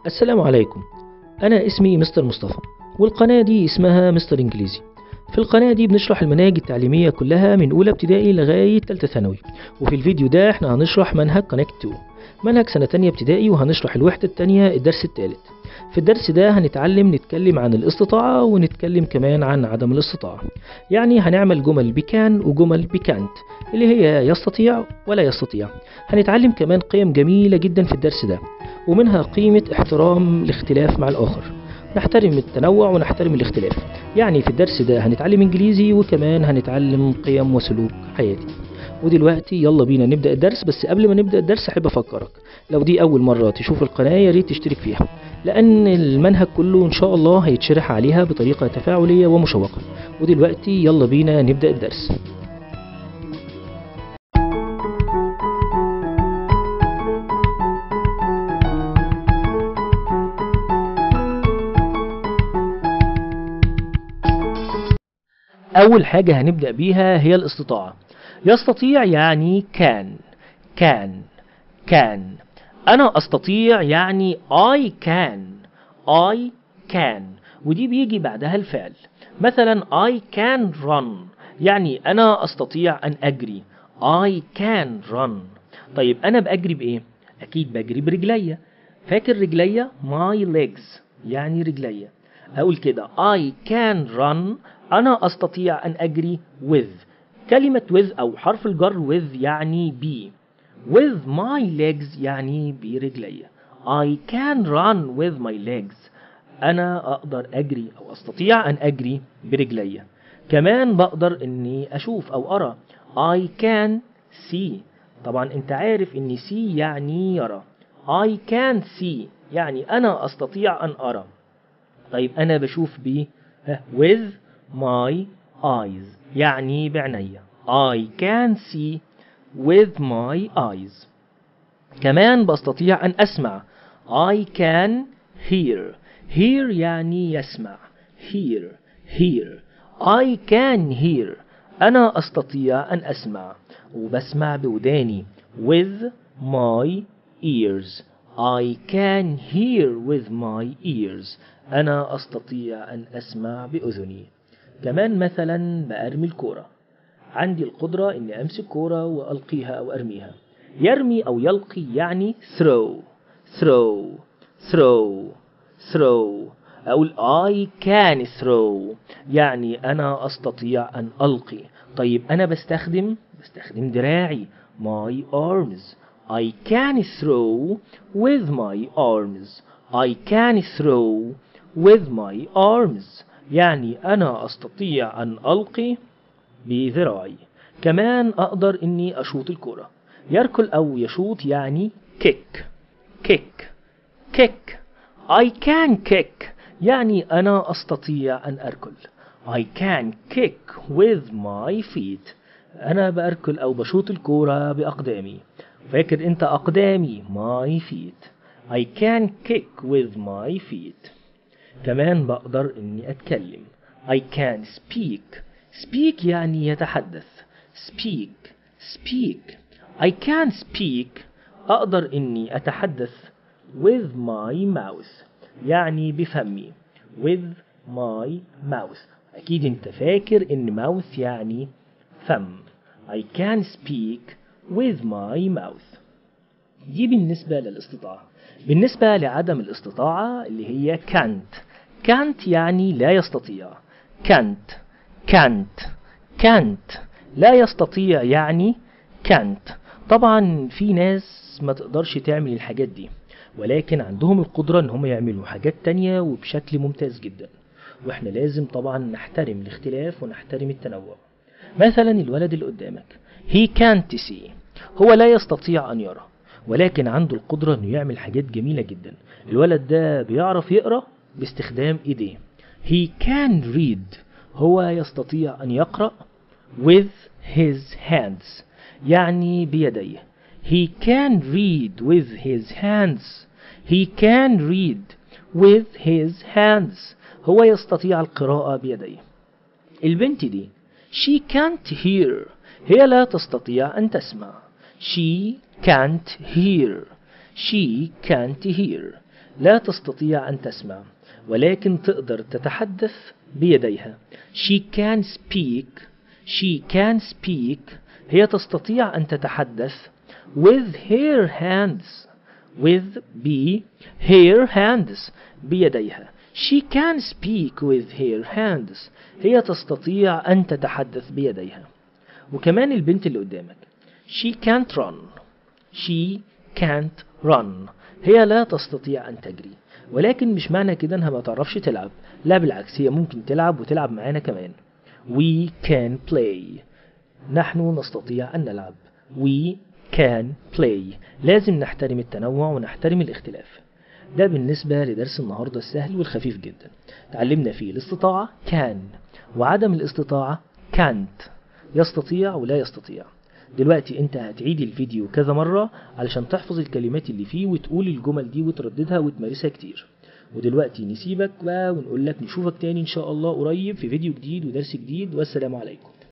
السلام عليكم أنا اسمي مستر مصطفى والقناة دي اسمها مستر إنجليزي في القناة دي بنشرح المناهج التعليمية كلها من أولى ابتدائي لغاية تالتة ثانوي وفي الفيديو ده احنا هنشرح منهج كونكت 2 منهج سنة تانية ابتدائي وهنشرح الوحدة التانية الدرس التالت في الدرس ده هنتعلم نتكلم عن الاستطاعة ونتكلم كمان عن عدم الاستطاعة يعني هنعمل جمل بكان وجمل بكانت اللي هي يستطيع ولا يستطيع هنتعلم كمان قيم جميلة جدا في الدرس ده ومنها قيمة احترام الاختلاف مع الآخر نحترم التنوع ونحترم الاختلاف يعني في الدرس ده هنتعلم انجليزي وكمان هنتعلم قيم وسلوك حياتي ودلوقتي يلا بينا نبدأ الدرس بس قبل ما نبدأ الدرس أحب أفكرك لو دي أول مرة تشوف القناة يا ريت تشترك فيها لأن المنهج كله إن شاء الله هيتشرح عليها بطريقة تفاعلية ومشوقة ودلوقتي يلا بينا نبدأ الدرس أول حاجة هنبدأ بيها هي الاستطاعة يستطيع يعني كان كان كان أنا أستطيع يعني I can I can ودي بيجي بعدها الفعل مثلا I can run يعني أنا أستطيع أن أجري I can run طيب أنا بأجري بإيه؟ أكيد بجري برجليا فاكر رجليا my legs يعني رجليا أقول كده I can run أنا أستطيع أن أجري with كلمة with أو حرف الجر with يعني بي with my legs يعني برجليا I can run with my legs أنا أقدر أجري أو أستطيع أن أجري برجليا كمان بقدر إني أشوف أو أرى I can see طبعا أنت عارف إن see يعني يرى I can see يعني أنا أستطيع أن أرى طيب أنا بشوف ب with my eyes يعني بعناية I can see with my eyes كمان بستطيع أن أسمع I can hear hear يعني يسمع hear hear I can hear أنا أستطيع أن أسمع وبسمع بوداني with my ears I can hear with my ears أنا أستطيع أن أسمع بأذني كمان مثلا بأرمي الكورة عندي القدرة إني أمسك كورة وألقيها أو أرميها يرمي أو يلقي يعني throw throw throw throw أقول I can throw يعني أنا أستطيع أن ألقي طيب أنا بستخدم بستخدم دراعي my arms I can throw with my arms I can throw with my arms يعني أنا أستطيع أن ألقي بذراعي كمان أقدر إني أشوط الكرة يركل أو يشوط يعني kick kick kick I can kick يعني أنا أستطيع أن أركل I can kick with my feet أنا بأركل أو بشوط الكورة بأقدامي فاكر أنت أقدامي my feet I can kick with my feet كمان بقدر إني أتكلم I can speak speak يعني يتحدث speak speak I can speak أقدر إني أتحدث with my mouth يعني بفمي with my mouth أكيد أنت فاكر إن mouth يعني فم I can speak with my mouth دي بالنسبة للاستطاعة بالنسبة لعدم الاستطاعة اللي هي can't can't يعني لا يستطيع can't can't can't لا يستطيع يعني can't طبعا في ناس ما تقدرش تعمل الحاجات دي ولكن عندهم القدرة ان هم يعملوا حاجات تانية وبشكل ممتاز جدا واحنا لازم طبعا نحترم الاختلاف ونحترم التنوع مثلا الولد اللي قدامك he can't see هو لا يستطيع ان يرى ولكن عنده القدرة انه يعمل حاجات جميلة جدا الولد ده بيعرف يقرأ باستخدام ايديه he can read هو يستطيع ان يقرأ with his hands يعني بيديه he can read with his hands he can read with his hands هو يستطيع القراءة بيديه البنت دي she can't hear هي لا تستطيع أن تسمع she can't hear she can't hear لا تستطيع أن تسمع ولكن تقدر تتحدث بيديها she can speak she can speak هي تستطيع أن تتحدث with her hands with b her hands بيديها she can speak with her hands هي تستطيع أن تتحدث بيديها وكمان البنت اللي قدامك she can't run she can't run هي لا تستطيع أن تجري ولكن مش معنى كده انها ما تعرفش تلعب لا بالعكس هي ممكن تلعب وتلعب معانا كمان we can play نحن نستطيع أن نلعب we can play لازم نحترم التنوع ونحترم الاختلاف ده بالنسبة لدرس النهاردة السهل والخفيف جدا تعلمنا فيه الاستطاعة can وعدم الاستطاعة can't يستطيع ولا يستطيع دلوقتي انت هتعيد الفيديو كذا مرة علشان تحفظ الكلمات اللي فيه وتقول الجمل دي وترددها وتمارسها كتير ودلوقتي نسيبك بقى ونقول لك نشوفك تاني ان شاء الله قريب في فيديو جديد ودرس جديد والسلام عليكم